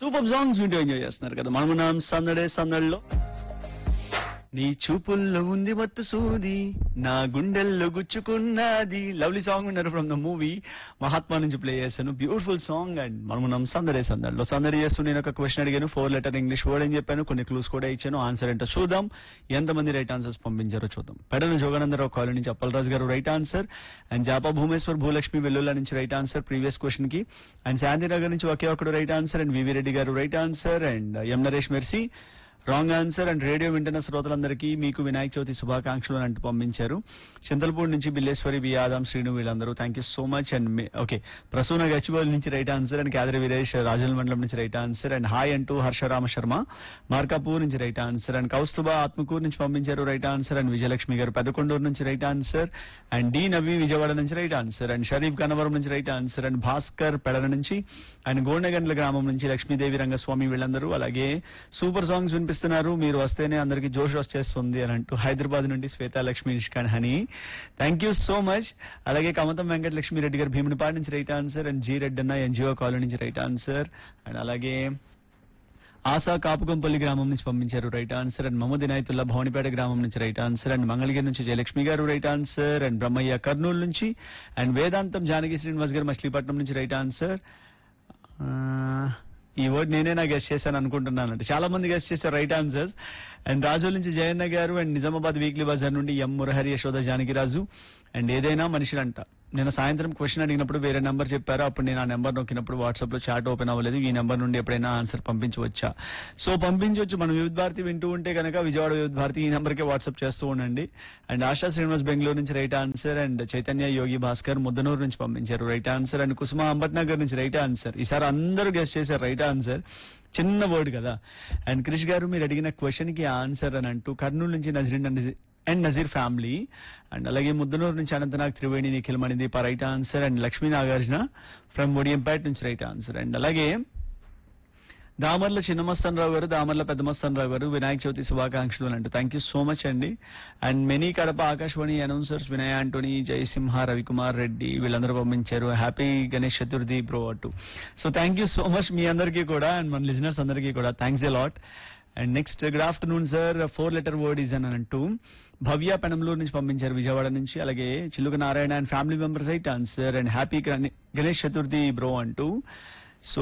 super songs వింటూ enjoy చేస్తున్నారు కదా మనమున్నాం సందడే సందడిలో నీ చూపుల్లో ఉంది మత్తు సూది నా గుండెల్లో గుచ్చుకున్నది లవ్లీ సాంగ్ విన్నారు ఫ్రమ్ ద మూవీ మహాత్మా నుంచి ప్లే చేశాను బ్యూటిఫుల్ సాంగ్ అండ్ మనం సందడే సందడిలో సందడి చేస్తూ నేను ఒక క్వశ్చన్ అడిగాను ఫోర్ లెటర్ ఇంగ్లీష్ వర్డ్ అని చెప్పాను కొన్ని క్లూస్ కూడా ఇచ్చాను ఆన్సర్ ఏంటో చూద్దాం ఎంతమంది రైట్ ఆన్సర్స్ పంపించారో చూద్దాం పెడన జోగానందరావు కాలనీ నుంచి అప్పలరాజు గారు right answer and Japa Bhumeshwar Bhulakshmi Vellulla నుంచి రైట్ ఆన్సర్ ప్రీవియస్ క్వశ్చన్ కి అండ్ శాంతినగర్ నుంచి ఒకే ఒకడు right answer and VV Reddy గారు right answer and M Naresh Mercy wrong answer and radio వింటున్న శ్రోతలందరికీ మీకు వినాయక చవితి శుభాకాంక్షలు అని అంటూ పంపించారు చింతలపూడి నుంచి బిల్లేశ్వరి బి ఆదాం శ్రీను వీళ్ళందరూ thank you so much and okay Prasuna Gachibowli నుంచి right answer and Kadari Veeresh Rajula మండలం నుంచి రైట్ ఆన్సర్ అండ్ హాయ్ అంటూ హర్షరామ శర్మ మార్కాపూర్ నుంచి right answer and Kaustubha Atmakur నుంచి పంపించారు రైట్ ఆన్సర్ అండ్ విజయలక్ష్మి గారు పెద్దకొండూరు నుంచి right answer and D Navi Vijayawada నుంచి right answer and Sharif Gannavaram నుంచి right answer and Bhaskar Pedala నుంచి అండ్ గోండగండ్ల గ్రామం నుంచి లక్ష్మీదేవి రంగస్వామి వీళ్ళందరూ అలాగే సూపర్ సాంగ్స్ వినిపిస్తున్నారు మీరు వస్తేనే అందరికి జోష్ వచ్చేస్తుంది అని అంటూ హైదరాబాద్ నుండి Swetha Lakshmi Nishkan Hani thank you so much అలాగే కమతం వెంకట లక్ష్మి రెడ్డి గారు భీమునిపాడు నుంచి right answer and G Reddy అన్న ఎన్జిఓ కాలనీ నుంచి రైట్ ఆన్సర్ అండ్ అలాగే ఆశా కాపుకంపల్లి గ్రామం నుంచి పంపించారు right answer and Mohammed Inayatulla Bhavanipeta గ్రామం నుంచి రైట్ ఆన్సర్ అండ్ మంగళగిరి నుంచి జయలక్ష్మి గారు right answer and Brahmaiah Kurnool నుంచి అండ్ వేదాంతం జానకి శ్రీనివాస్ గారు మచిలీపట్నం నుంచి రైట్ ఆన్సర్ ఈ వర్డ్ నేనే నా గెస్ట్ చేశాను అనుకుంటున్నాను అంటే చాలా మంది గెస్ట్ చేశారు రైట్ ఆన్సర్స్ అండ్ రాజుల నుంచి జయన్న గారు అండ్ నిజామాబాద్ వీక్లీ బజార్ నుండి ఎం మురహరి యశోద జానకిరాజు అండ్ ఏదైనా మనుషులంట నేను సాయంత్రం క్వశ్చన్ అడిగినప్పుడు వేరే నెంబర్ చెప్పారు అప్పుడు నేను ఆ నెంబర్ నొక్కినప్పుడు వాట్సాప్ లో చాట్ ఓపెన్ అవ్వలేదు ఈ నెంబర్ నుండి ఎప్పుడైనా ఆన్సర్ పంపించవచ్చా సో పంపించవచ్చు మనం వివిధ భారతి వింటూ ఉంటే కనుక విజయవాడ వివిధ భారతి ఈ నెంబర్కే వాట్సాప్ చేస్తూ ఉండండి అండ్ ఆశా శ్రీనివాస్ బెంగళూరు నుంచి right answer and Chaitanya Yogi Bhaskar Muddanur నుంచి పంపించారు right answer and Kusuma Ambatnagar నుంచి రైట్ ఆన్సర్ ఈసారి అందరూ గెస్ట్ చేశారు రైట్ ఆన్సర్ చిన్న వర్డ్ కదా అండ్ క్రిష్ గారు మీరు అడిగిన క్వశ్చన్ కి ఆన్సర్ అని అంటూ కర్నూలు నుంచి Nazreen and Nazir family and అలాగే ముద్దనూరు నుంచి Anantnag Triveni Nikhil Manideepa right answer and Lakshmi Nagarjuna from Odiyampeta నుంచి రైట్ ఆన్సర్ అండ్ అలాగే దామర్ల చిన్నమస్తాన్ రావు గారు దామర్ల పెద్దమస్తాన్ రావు గారు వినాయక చవితి శుభాకాంక్షలు అని అంటూ థ్యాంక్ యూ సో మచ్ అండి and many Kadapa Akashvani announcers Vinay Antony Jayasimha Ravikumar Reddy వీళ్ళందరూ పంపించారు హ్యాపీ గణేష్ చతుర్థి బ్రో అటు so thank you so much మీ అందరికీ కూడా అండ్ మన లిజనర్స్ అందరికీ కూడా thanks a lot and next good afternoon sir four letter word is అని అంటూ భవ్య పెనంలూరు నుంచి పంపించారు విజయవాడ నుంచి అలాగే Chiluka Narayana and family members right answer and happy Ganesh Chaturthi bro అంటూ సో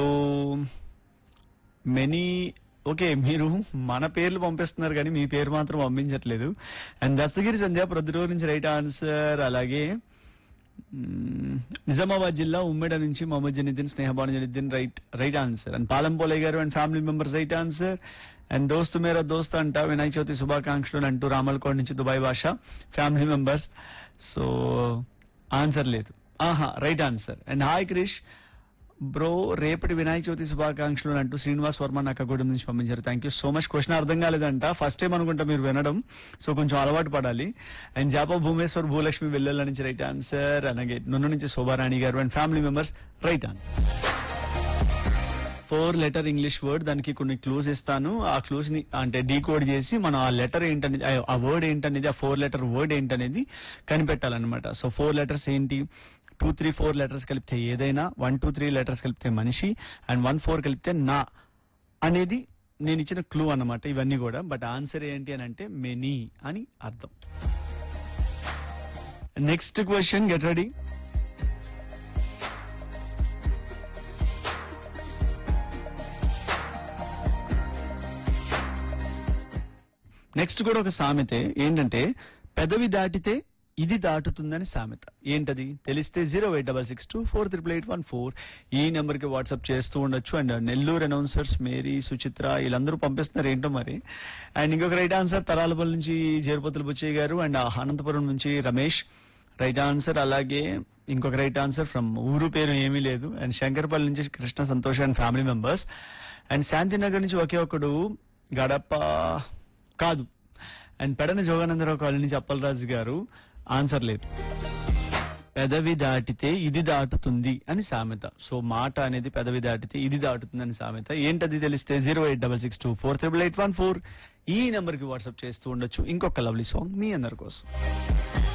మెనీ ఓకే మీరు మన పేర్లు పంపిస్తున్నారు కానీ మీ పేరు మాత్రం పంపించట్లేదు అండ్ దస్తగిరి సంధ్య ప్రొద్దుటూరు నుంచి రైట్ ఆన్సర్ అలాగే మ్మ్, నిజామాబాద్ జిల్లా ఉమ్మెడ నుంచి Mohammed Janiddin Snehabanu Janiddin right right answer and Palampole గారు and family members right answer and దోస్తు మేరా దోస్త్ అంట వినాయక చవితి శుభాకాంక్షలు అంటూ రామల్కోట్ నుంచి దుబాయ్ భాష ఫ్యామిలీ మెంబర్స్ సో ఆన్సర్ లేదు ఆహా right answer and hi Krish bro రేపటి వినాయక చవితి శుభాకాంక్షలు అంటూ శ్రీనివాస్ వర్మ నక్కగూడెం నుంచి పంపించారు thank you so much question అర్థం కాలేదంట ఫస్ట్ టైం అనుకుంటా మీరు వినడం సో కొంచెం అలవాటు పడాలి అండ్ జాపా భూమేశ్వర్ భూలక్ష్మి వెల్లెల నుంచి రైట్ ఆన్సర్ అలాగే నున్ను నుంచి శోభారాణి గారు and family members right answer four letter English word దానికి కొన్ని క్లూస్ ఇస్తాను ఆ క్లూస్ ని అంటే డీకోడ్ చేసి మనం ఆ లెటర్ ఏంటనేది ఆ- ఆ వర్డ్ ఏంటనేది ఆ ఫోర్ లెటర్ వర్డ్ ఏంటనేది కనిపెట్టాలన్నమాట సో ఫోర్ లెటర్స్ ఏంటి టూ త్రీ ఫోర్ లెటర్స్ కలిపితే ఏదైనా వన్ టూ త్రీ లెటర్స్ కలిపితే మనిషి అండ్ వన్ ఫోర్ కలిపితే నా అనేది నేను ఇచ్చిన క్లూ అన్నమాట ఇవన్నీ కూడా బట్ ఆన్సర్ ఏంటి అని అంటే మెనీ అని అర్థం next question get ready next కూడా ఒక సామెతే ఏంటంటే పెదవి దాటితే ఇది దాటుతుందని సామెత ఏంటది తెలిస్తే zero eight double six two four triple eight one four ఈ నెంబర్ కి వాట్సాప్ చేస్తూ ఉండొచ్చు and Nellore announcers Mary Suchitra వీళ్ళందరూ పంపిస్తున్నారు ఏంటో మరి అండ్ ఇంకొక రైట్ ఆన్సర్ తరాలపల్లి నుంచి జేరుపతుల బుచ్చయ్య గారు అండ్ అనంతపురం నుంచి రమేష్ రైట్ ఆన్సర్ అలాగే ఇంకొక రైట్ ఆన్సర్ ఫ్రమ్ ఊరు పేరు ఏమీ లేదు అండ్ శంకర్పల్లి నుంచి Krishna Santosh and family members and Shantinagar నుంచి ఒకే ఒకడు గడప కాదు అండ్ పెడన జోగానందరావు కాలనీ నుంచి అప్పలరాజు గారు ఆన్సర్ లేదు పెదవి దాటితే ఇది దాటుతుంది అని సామెత సో మాట అనేది పెదవి దాటితే ఇది దాటుతుంది అని సామెత ఏంటది తెలిస్తే zero eight double six two four triple eight one four ఈ నెంబర్ కి వాట్సాప్ చేస్తూ ఉండొచ్చు ఇంకొక లవ్లీ సాంగ్ మీ అందరి కోసం